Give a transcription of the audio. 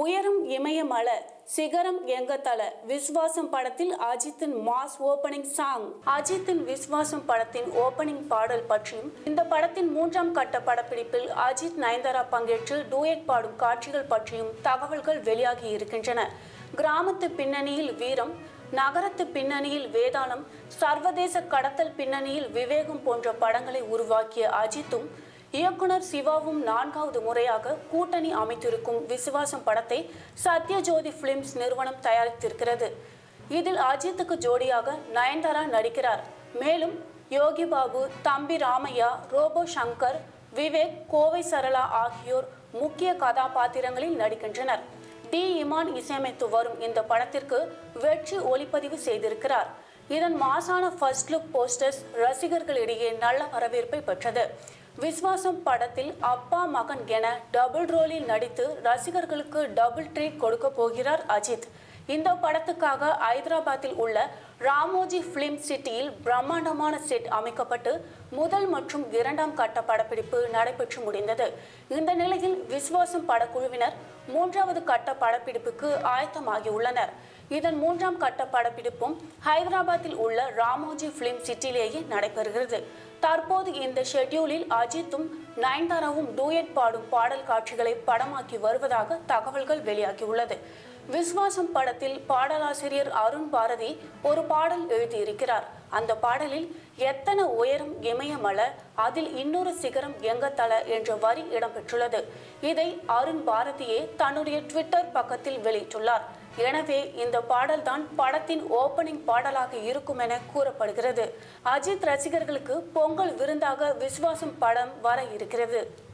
உயரும் இமயமல சிகரம் எங்க தல விஸ்வாசம் படத்தில் அஜித்தின் மாஸ் ஓபனிங் சாங் அஜித்தின் விஸ்வாசம் படத்தின் ஓபனிங் பாடல் பற்றியும் இந்த படத்தின் மூன்றாம் கட்ட படப்பிடிப்பில் அஜித் நயன்தாரா பங்கேற்று டூயட் பாடும் காட்சிகள் பற்றியும் தகவல்கள் வெளியாகி இருக்கின்றன கிராமத்து பின்னணியில் வீரம் நகரத்து பின்னணியில் வேதாளம் சர்வதேச கடத்தல் பின்னணியில் விவேகம் போன்ற படங்களை உருவாக்கிய அஜித்தும் இயக்குனர் சிவாவும் நான்காவது முறையாக கூட்டணி அமைத்திருக்கும் விசுவாசம் படத்தை சத்யஜோதி பிலிம்ஸ் நிறுவனம் தயாரித்திருக்கிறது இதில் அஜித்துக்கு ஜோடியாக நயன்தாரா நடிக்கிறார் மேலும் யோகி பாபு தம்பி ராமையா ரோபோ சங்கர் விவேக் கோவை சரளா ஆகியோர் முக்கிய கதாபாத்திரங்களில் நடிக்கின்றனர் டி இமான் இசையமைத்து வரும் இந்த படத்திற்கு வெற்றி ஒளிப்பதிவு செய்திருக்கிறார் இதன் மாசான ஃபர்ஸ்ட் லுக் போஸ்டர்ஸ் ரசிகர்களிடையே நல்ல வரவேற்பை பெற்றது விஸ்வாசம் படத்தில் அப்பா மகன் என டபுள் ரோலில் நடித்து ரசிகர்களுக்கு டபுள் ட்ரீட் கொடுக்க போகிறார் அஜித் இந்த படத்துக்காக ஐதராபாத்தில் உள்ள ராமோஜி பிலிம் சிட்டியில் பிரம்மாண்டமான செட் அமைக்கப்பட்டு முதல் மற்றும் இரண்டாம் கட்ட படப்பிடிப்பு நடைபெற்று முடிந்தது இந்த நிலையில் விஸ்வாசம் படக்குழுவினர் மூன்றாவது கட்ட படப்பிடிப்புக்கு ஆயத்தமாகியுள்ளனர் இதன் மூன்றாம் கட்ட படப்பிடிப்பும் ஹைதராபாத்தில் உள்ள ராமோஜி பிலிம் சிட்டியிலேயே நடைபெறுகிறது தற்போது இந்த ஷெட்யூலில் அஜித்தும் நயன்தாராவும் டூயட் பாடும் பாடல் காட்சிகளை படமாக்கி வருவதாக தகவல்கள் வெளியாகியுள்ளது விஸ்வாசம் படத்தில் பாடலாசிரியர் அருண் பாரதி ஒரு பாடல் எழுதியிருக்கிறார் அந்த பாடலில் எத்தனை உயரம் இமயமல அதில் இன்னொரு சிகரம் எங்க தல என்ற வரி இடம்பெற்றுள்ளது இதை அருண் பாரதியே தன்னுடைய ட்விட்டர் பக்கத்தில் வெளியிட்டுள்ளார் எனவே இந்த பாடல்தான் படத்தின் ஓபனிங் பாடலாக இருக்கும் என கூறப்படுகிறது அஜித் ரசிகர்களுக்கு பொங்கல் விருந்தாக விஸ்வாசம் படம் வர இருக்கிறது